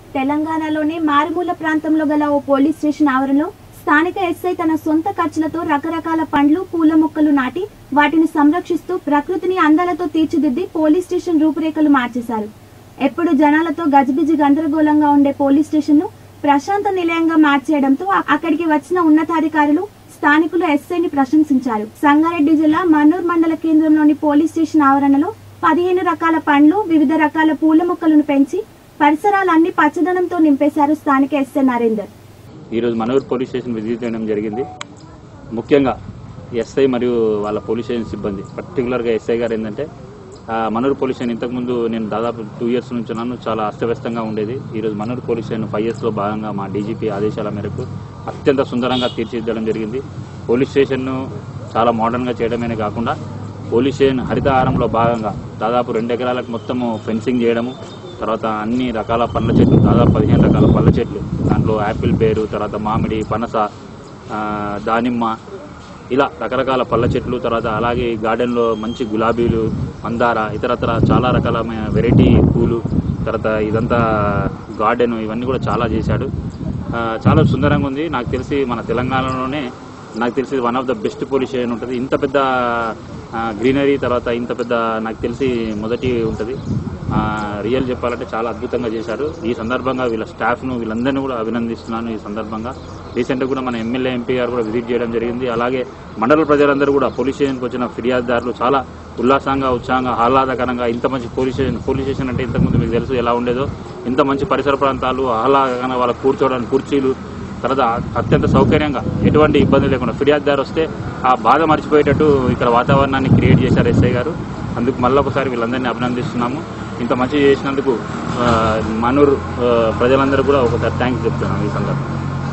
తెలంగాణలోని మారుమూల ప్రాంతంలో గల ఓ పోలీస్ స్టేషన్ ఆవరణలో స్థానిక ఎస్ఐ తన సొంత ఖర్చులతో రకరకాల పండ్లు పూల మొక్కలు నాటి వాటిని సంరక్షిస్తూ ప్రకృతిని అందాలతో తీర్చిదిద్ది పోలీస్ స్టేషన్ రూపురేఖలు మార్చేశారు ఎప్పుడు జనాలతో గజిబిజి గందరగోళంగా ఉండే పోలీస్ స్టేషన్ ను ప్రశాంత నిలయంగా మార్చేయడంతో అ- అక్కడికి వచ్చిన ఉన్నతాధికారులు స్థానికులు ఎస్ఐని ప్రశంసించారు సంగారెడ్డి జిల్లా మన్నూర్ మండల కేంద్రంలోని పోలీస్ స్టేషన్ ఆవరణలో పదిహేను రకాల పండ్లు వివిధ రకాల పూల మొక్కలను పెంచి పరిసరాలన్నీ పచ్చదనంతో నింపేశారు స్థానిక ఎస్ఐ నరేందర్ ఈరోజు మనూరు పోలీస్ స్టేషన్ విజిట్ చేయడం జరిగింది ముఖ్యంగా ఎస్ఐ మరియు వాళ్ళ పోలీస్ స్టేషన్ సిబ్బంది పర్టికులర్గా ఎస్ఐ గారు ఏంటంటే ఆ, మనూరు పోలీస్ స్టేషన్ ఇంతకుముందు నేను దాదాపు టూ ఇయర్స్ నుంచి ఉన్నాను చాలా అస్తవ్యస్తంగా ఉండేది ఈరోజు మనూరు పోలీస్ స్టేషన్ ఫైవ్ ఇయర్స్లో భాగంగా మా డీజీపీ ఆదేశాల మేరకు అత్యంత సుందరంగా తీర్చిదిద్దడం జరిగింది పోలీస్ స్టేషన్ను చాలా మోడర్న్గా చేయడమే కాకుండా పోలీస్ స్టేషన్ హరితహారంలో భాగంగా దాదాపు రెండు ఎకరాలకు మొత్తము ఫెన్సింగ్ చేయడము తర్వాత అన్ని రకాల పండ్ల చెట్లు దాదాపు పదిహేను రకాల పండ్ల చెట్లు దాంట్లో యాపిల్ పేరు తర్వాత మామిడి పనస ఆ, దానిమ్మ ఇలా రకరకాల పళ్ళ చెట్లు తర్వాత అలాగే ఈ గార్డెన్లో మంచి గులాబీలు మందార ఇతరత్ర చాలా రకాలమైన వెరైటీ పూలు తర్వాత ఇదంతా గార్డెన్ ఇవన్నీ కూడా చాలా చేశాడు ఆ, చాలా సుందరంగా ఉంది నాకు తెలిసి మన తెలంగాణలోనే నాకు తెలిసి one of the best police station ఉంటుంది ఇంత పెద్ద గ్రీనరీ తర్వాత ఇంత పెద్ద నాకు తెలిసి మొదటి ఉంటుంది రియల్ చెప్పాలంటే చాలా అద్భుతంగా చేశారు ఈ సందర్భంగా వీళ్ళ స్టాఫ్ను వీళ్ళందరినీ కూడా అభినందిస్తున్నాను ఈ సందర్భంగా రీసెంట్గా కూడా మన ఎమ్మెల్యే ఎంపీ గారు కూడా విజిట్ చేయడం జరిగింది అలాగే మండల ప్రజలందరూ కూడా పోలీస్ స్టేషన్కి వచ్చిన ఫిర్యాదుదారులు చాలా ఉల్లాసంగా ఉత్సాహంగా ఆహ్లాదకరంగా ఇంత మంచి పోలీస్ స్టేషన్ పోలీస్ స్టేషన్ అంటే ఇంతకుముందు మీకు తెలుసు ఎలా ఉండేదో ఇంత మంచి పరిసర ప్రాంతాలు ఆహ్లాదకరంగా వాళ్ళ కూర్చోవడానికి కుర్చీలు తర్వాత అత్యంత సౌకర్యంగా ఎటువంటి ఇబ్బంది లేకుండా ఫిర్యాదుదారు వస్తే ఆ బాధ మర్చిపోయేటట్టు ఇక్కడ వాతావరణాన్ని క్రియేట్ చేశారు ఎస్ఐ గారు అందుకు మళ్ళీ ఒకసారి వీళ్ళందరినీ అభినందిస్తున్నాము ఇంత మంచి చేసినందుకు ఆ, మనూరు ఆ, ప్రజలందరూ కూడా ఒకసారి థ్యాంక్స్ చెప్తున్నాను ఈ సందర్భంగా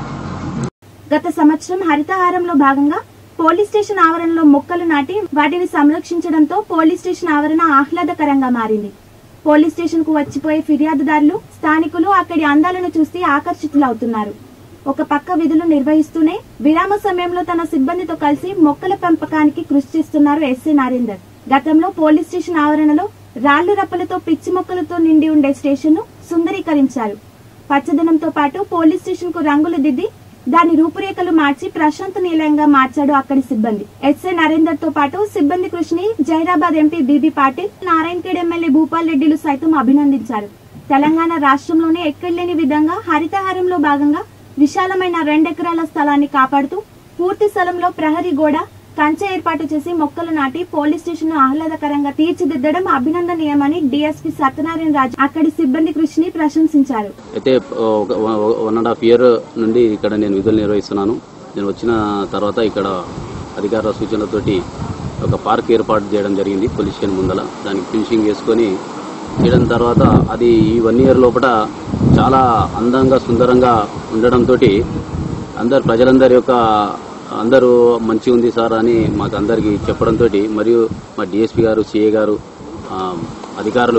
గత సంవత్సరం హరితహారంలో భాగంగా పోలీస్ స్టేషన్ ఆవరణలో మొక్కలు నాటి వాటిని సంరక్షించడంతో పోలీస్ స్టేషన్ ఆవరణ ఆహ్లాదకరంగా మారింది పోలీస్ స్టేషన్ కు వచ్చిపోయే ఫిర్యాదుదారులు స్థానికులు అక్కడి అందాలను చూసి ఆకర్షితులవుతున్నారు ఒక పక్క విధులు నిర్వహిస్తూనే విరామ సమయంలో తన సిబ్బందితో కలిసి మొక్కల పెంపకానికి కృషి చేస్తున్నారు ఎస్ఏ నరేందర్ గతంలో పోలీస్ స్టేషన్ ఆవరణలో రాళ్లు రప్పలతో పిచ్చి మొక్కలతో నిండి ఉండే స్టేషన్ ను సుందరీకరించారు పచ్చదనంతో పాటు పోలీస్ స్టేషన్ కు రంగులు దిద్ది దాని రూపురేఖలు మార్చి ప్రశాంత నిలయంగా మార్చాడు అక్కడి సిబ్బంది ఎస్ఐ నరేందర్ తో పాటు సిబ్బంది కృషిని జైరాబాద్ ఎంపీ బీబీ పాటిల్ నారాయణఖేడ్ ఎమ్మెల్యే భూపాల్ రెడ్డిలు సైతం అభినందించారు తెలంగాణ రాష్ట్రంలోనే ఎక్కడలేని విధంగా హరితహారంలో భాగంగా విశాలమైన రెండెకరాల స్థలాన్ని కాపాడుతూ పూర్తి స్థలంలో ప్రహరీ గోడ కంచె ఏర్పాటు చేసి మొక్కలు నాటి పోలీస్ స్టేషన్ ను ఆహ్లాదకరంగా తీర్చిదిద్దడం అభినందనీయమని డీఎస్పీ సత్యనారాయణ రాజు అక్కడి సిబ్బంది కృషిని ప్రశంసించారు అయితే ఒక వన్ అండ్ హాఫ్ ఇయర్ నుండి ఇక్కడ నేను విధులు నిర్వహిస్తున్నాను నేను వచ్చిన తర్వాత ఇక్కడ అధికారుల సూచనలతోటి ఒక పార్క్ ఏర్పాటు చేయడం జరిగింది పోలీస్ స్టేషన్ ముందల దానికి ఫినిషింగ్ చేసుకొని చేయడం తర్వాత అది ఈ వన్ ఇయర్ లోపల చాలా అందంగా సుందరంగా ఉండడంతో అందరు ప్రజలందరి యొక్క అందరూ మంచి ఉంది సార్ అని మాకు అందరికి చెప్పడంతో మరియు మా డిఎస్పీ గారు సిఏ గారు ఆ, అధికారులు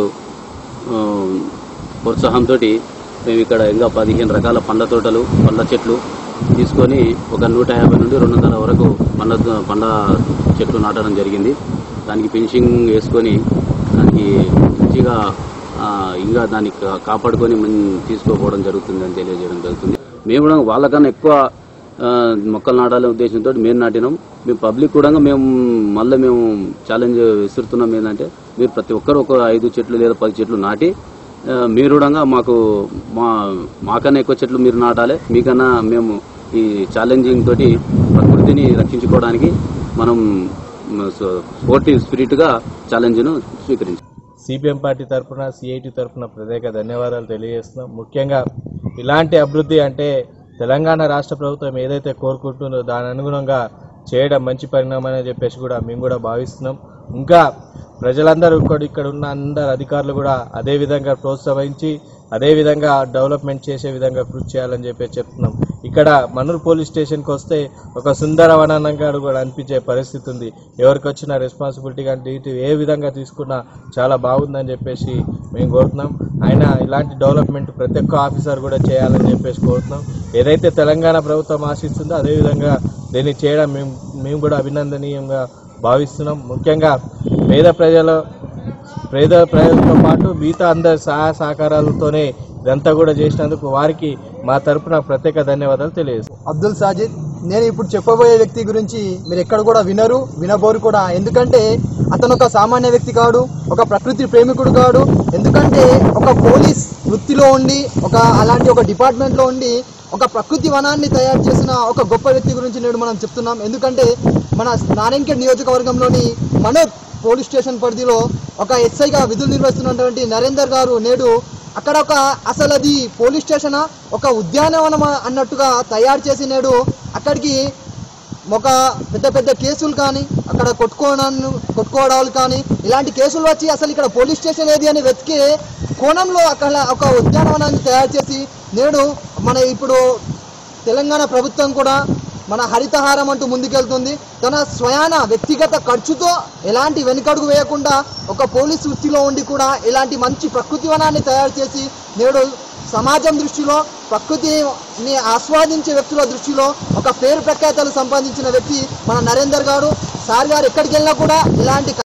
ఆ, ప్రోత్సాహంతో మేము ఇక్కడ ఇంకా పదిహేను రకాల పండ్ల తోటలు పండ్ల చెట్లు తీసుకొని ఒక నూట యాభై నుండి రెండు వందల వరకు పండ్ల పండ్ల చెట్లు నాటడం జరిగింది దానికి ఫినిషింగ్ వేసుకొని దానికి మంచిగా ఆ, ఇంకా దాన్ని కా- కాపాడుకొని మనం తీసుకోపోవడం జరుగుతుంది అని తెలియజేయడం జరుగుతుంది మేము కూడా వాళ్ళకన్నా ఎక్కువ ఆ, మొక్కలు నాటాలనే ఉద్దేశంతో మేము నాటినాం మేము పబ్లిక్ కూడా మేము మళ్ళీ మేము ఛాలెంజ్ విసురుతున్నాం ఏంటంటే మీరు ప్రతి ఒక్కరు ఒక ఐదు చెట్లు లేదా పది చెట్లు నాటి ఆ, మీరు కూడా మాకు మా మాకన్నా ఎక్కువ చెట్లు మీరు నాటాలి మీకన్నా మేము ఈ ఛాలెంజింగ్ తోటి ప్రకృతిని రక్షించుకోవడానికి మనం స్పోర్టివ్ స్పిరిట్గా ఛాలెంజ్ను స్వీకరించాం సిపిఎం పార్టీ తరఫున సిఐటి తరఫున ప్రత్యేక ధన్యవాదాలు తెలియజేస్తున్నాం ముఖ్యంగా ఇలాంటి అభివృద్ధి అంటే తెలంగాణ రాష్ట్ర ప్రభుత్వం ఏదైతే కోరుకుంటుందో దాని అనుగుణంగా చేయడం మంచి పరిణామం అని చెప్పేసి కూడా మేము కూడా భావిస్తున్నాం ఇంకా ప్రజలందరూ ఇక్కడ ఇక్కడ ఉన్న అందరు అధికారులు కూడా అదే విధంగా ప్రోత్సహించి అదే విధంగా డెవలప్మెంట్ చేసే విధంగా కృషి చేయాలని చెప్పి చెప్తున్నాం ఇక్కడ మనూరు పోలీస్ స్టేషన్కి వస్తే ఒక సుందరవనంగా కూడా అనిపించే పరిస్థితి ఉంది ఎవరికి వచ్చిన రెస్పాన్సిబిలిటీ కానీ ఇటు ఏ విధంగా తీసుకున్నా చాలా బాగుందని చెప్పేసి మేము కోరుతున్నాం ఆయన ఇలాంటి డెవలప్మెంట్ ప్రతి ఒక్క ఆఫీసర్ కూడా చేయాలని చెప్పేసి కోరుతున్నాం ఏదైతే తెలంగాణ ప్రభుత్వం ఆశిస్తుందో అదేవిధంగా దీన్ని చేయడం మేము మేము కూడా అభినందనీయంగా భావిస్తున్నాం ముఖ్యంగా పేద ప్రజల పేద ప్రజలతో పాటు మిగతా అందరి సహాయ సహకారాలతోనే ఇదంతా కూడా చేసినందుకు వారికి మా తరపున ప్రత్యేక ధన్యవాదాలు తెలియజేస్తాం అబ్దుల్ సాజిద్ నేను ఇప్పుడు చెప్పబోయే వ్యక్తి గురించి మీరు ఎక్కడ కూడా వినరు వినబోరు కూడా ఎందుకంటే అతను ఒక సామాన్య వ్యక్తి కాడు ఒక ప్రకృతి ప్రేమికుడు కాడు ఎందుకంటే ఒక పోలీస్ వృత్తిలో ఉండి ఒక అలాంటి ఒక డిపార్ట్మెంట్లో ఉండి ఒక ప్రకృతి వనాన్ని తయారు చేసిన ఒక గొప్ప వ్యక్తి గురించి నేడు మనం చెప్తున్నాం ఎందుకంటే మన నారాయణఖేడ్ నియోజకవర్గంలోని మనోజ్ పోలీస్ స్టేషన్ పరిధిలో ఒక ఎస్ఐగా విధులు నిర్వహిస్తున్నటువంటి నరేందర్ గారు నేడు అక్కడ ఒక అసలు అది పోలీస్ స్టేషన్ ఒక ఉద్యానవనం అన్నట్టుగా తయారు చేసి నేడు అక్కడికి ఒక పెద్ద పెద్ద కేసులు కానీ అక్కడ కొట్టుకోవడాన్ని కొట్టుకోవడాలు కానీ ఇలాంటి కేసులు వచ్చి అసలు ఇక్కడ పోలీస్ స్టేషన్ ఏది అని వెతికే కోణంలో అక్కడ ఒక ఉద్యానవనాన్ని తయారు చేసి నేడు మన ఇప్పుడు తెలంగాణ ప్రభుత్వం కూడా మన హరితహారం అంటూ ముందుకెళ్తుంది తన స్వయాన వ్యక్తిగత ఖర్చుతో ఎలాంటి వెనుకడుగు వేయకుండా ఒక పోలీస్ వృత్తిలో ఉండి కూడా ఇలాంటి మంచి ప్రకృతి వనాన్ని తయారు చేసి నేడు సమాజం దృష్టిలో ప్రకృతిని ఆస్వాదించే వ్యక్తుల దృష్టిలో ఒక పేరు ప్రఖ్యాతలు సంపాదించిన వ్యక్తి మన నరేందర్ గారు సార్ గారు ఎక్కడికి వెళ్ళినా కూడా ఇలాంటి